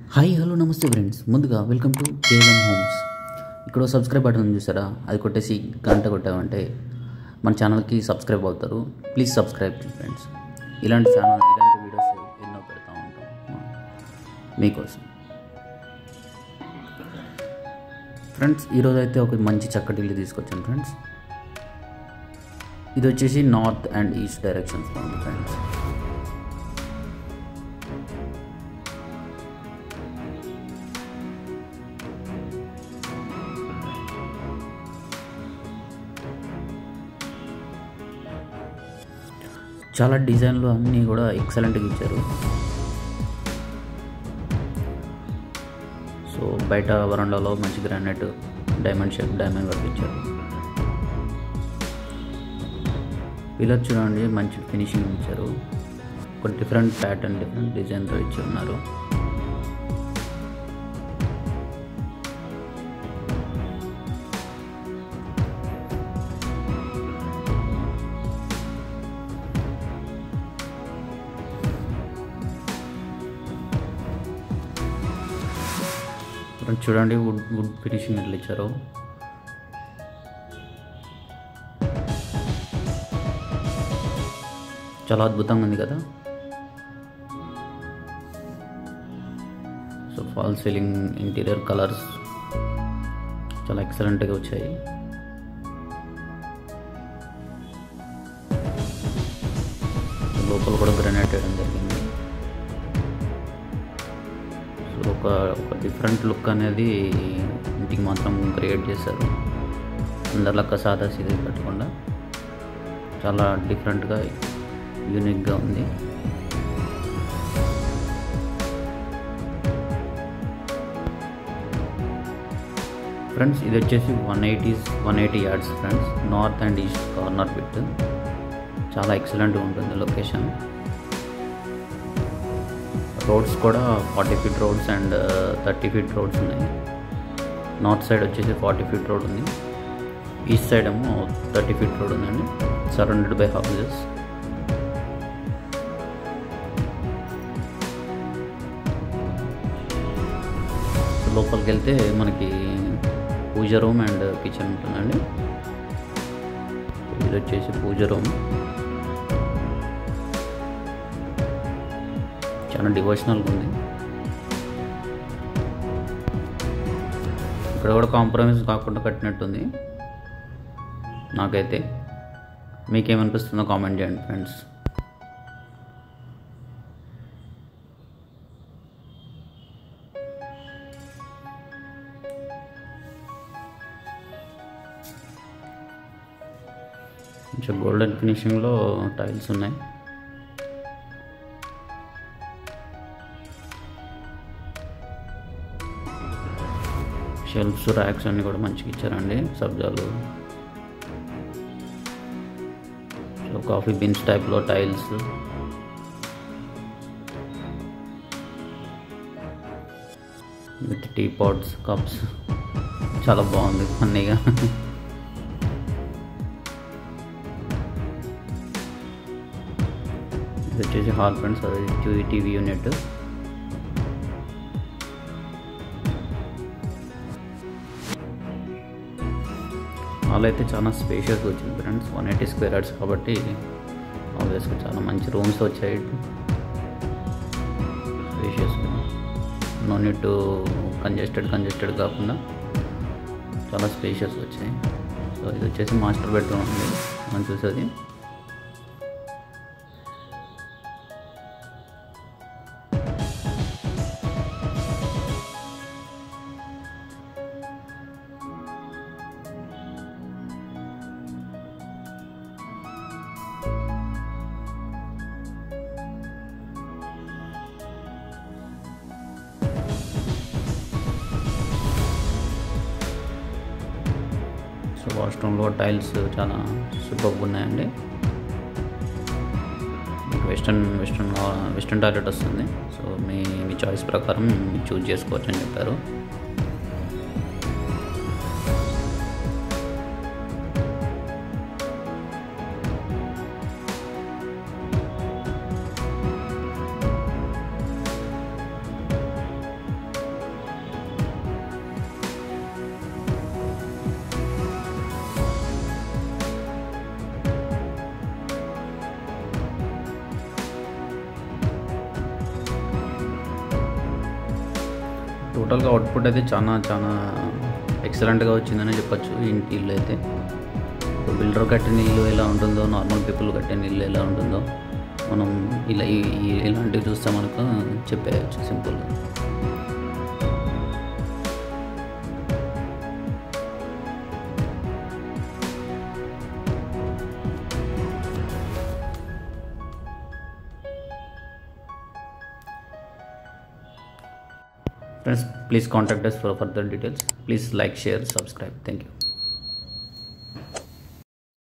Hi hello నమస్తే friends ముందుగా welcome to K L M homes ఇక్కడ సబ్స్క్రైబ్ బటన్ ఉంది చూసారా అది కొట్టేసి గంట కొట్టామంటే మన ఛానల్కి సబ్స్క్రైబ్ అవుతారు ప్లీజ్ సబ్స్క్రైబ్ ఫ్రెండ్స్ ఇలాంటి ఛానల్ ఇలాంటి వీడియోస్ ఎన్నో పెడతా ఉంటాం మీకోసం ఫ్రెండ్స్ ఈరోజు అయితే ఒక మంచి చక్కటి ఇల్లు తీసుకొచ్చాను ఫ్రెండ్స్ ఇది వచ్చేసి నార్త్ అండ్ ఈస్ట్ డైరెక్షన్స్లో ఉంది ఫ్రెండ్స్ చాలా డిజైన్లు అన్నీ కూడా ఎక్సలెంట్గా ఇచ్చారు సో బయట వరండాలో మంచి granite diamond shape diamond work ఇచ్చారు పిల్లర్ చూడండి మంచి ఫినిషింగ్ ఇచ్చారు ఒక డిఫరెంట్ ప్యాటర్న్ డిఫరెంట్ డిజైన్తో ఇచ్చి ఉన్నారు ఫ్రెండ్స్ చూడండి వుడ్ వుడ్ ఫినిషింగ్ ఎట్లా ఇచ్చారు చాలా అద్భుతంగా ఉంది కదా so fall ceiling interior colours చాలా ఎక్సలెంట్గా వచ్చాయి లోపల కూడా గ్రానైట్ వేయడం జరిగింది సో ఒక ఒక డిఫరెంట్ లుక్ అనేది ఇంటికి మాత్రం క్రియేట్ చేశారు అందరిలక్క సాదా సీదా పెట్టకుండా చాలా డిఫరెంట్గా యూనిక్గా ఉంది ఫ్రెండ్స్ ఇది వచ్చేసి one eighty one eighty yards friends north and east corner bit చాలా ఎక్సలెంట్గా ఉంటుంది లొకేషన్ రోడ్స్ కూడా forty feet roads and thirty feet roads ఉన్నాయి నార్త్ సైడ్ వచ్చేసి ఫార్టీ ఫీట్ రోడ్ ఉంది ఈస్ట్ సైడ్ ఏమో థర్టీ ఫీట్ రోడ్ ఉందండి సరౌండెడ్ బై హౌజెస్ లోపలికి వెళ్తే మనకి పూజ రూమ్ అండ్ కిచెన్ ఉంటుందండి ఇది వచ్చేసి పూజ రూమ్ చాలా డివోషనల్గా ఉంది ఇక్కడ కూడా కాంప్రమైజ్ కాకుండా కట్టినట్టుంది నాకైతే మీకేమనిపిస్తుందో కామెంట్ చేయండి ఫ్రెండ్స్ కొంచెం గోల్డెన్ ఫినిషింగ్లో టైల్స్ ఉన్నాయి షెల్ఫ్స్ ర్యాక్స్ అన్నీ కూడా మంచిగా ఇచ్చారండి సబ్జాలు సో కాఫీ బీన్స్ టైప్లో tiles with tea pots cups చాలా బాగుంది ఫన్నీగా ఇది వచ్చేసి హాల్ ఫ్రెండ్స్ అది టీవీ యూనిట్ హాల్ అయితే చాలా స్పేషియస్గా వచ్చింది friends one eighty square yards కాబట్టి ఆబ్వియస్గా చాలా మంచి రూమ్స్ వచ్చాయి స్పేషియస్గా నో నీట్ కంజెస్టెడ్ కంజెస్టెడ్ కాకుండా చాలా స్పేషియస్ వచ్చాయి సో ఇది వచ్చేసి మాస్టర్ బెడ్రూమ్ ఉంది మనం చూసేది సో వాష్రూమ్లో టైల్స్ చాలా సూపర్గా ఉన్నాయండి వెస్ట్రన్ వెస్ట్రన్ వెస్ట్రన్ టాయిలెట్ వస్తుంది సో మీ మీ చాయిస్ ప్రకారం చూజ్ చేసుకోవచ్చు అని చెప్పారు టోటల్గా అవుట్పుట్ అయితే చాలా చాలా ఎక్సలెంట్గా వచ్చిందని చెప్పొచ్చు ఇంటి ఇల్లు అయితే బిల్డర్ కట్టిన ఇల్లు ఎలా ఉంటుందో నార్మల్ పీపుల్ కట్టిన ఇల్లు ఎలా ఉంటుందో మనం ఇలా ఈ- ఈ- ఇలాంటివి చూస్తే మనకు చెప్పేయచ్చు సింపుల్గా Friends, please contact us for further details. Please like, share, subscribe. Thank you.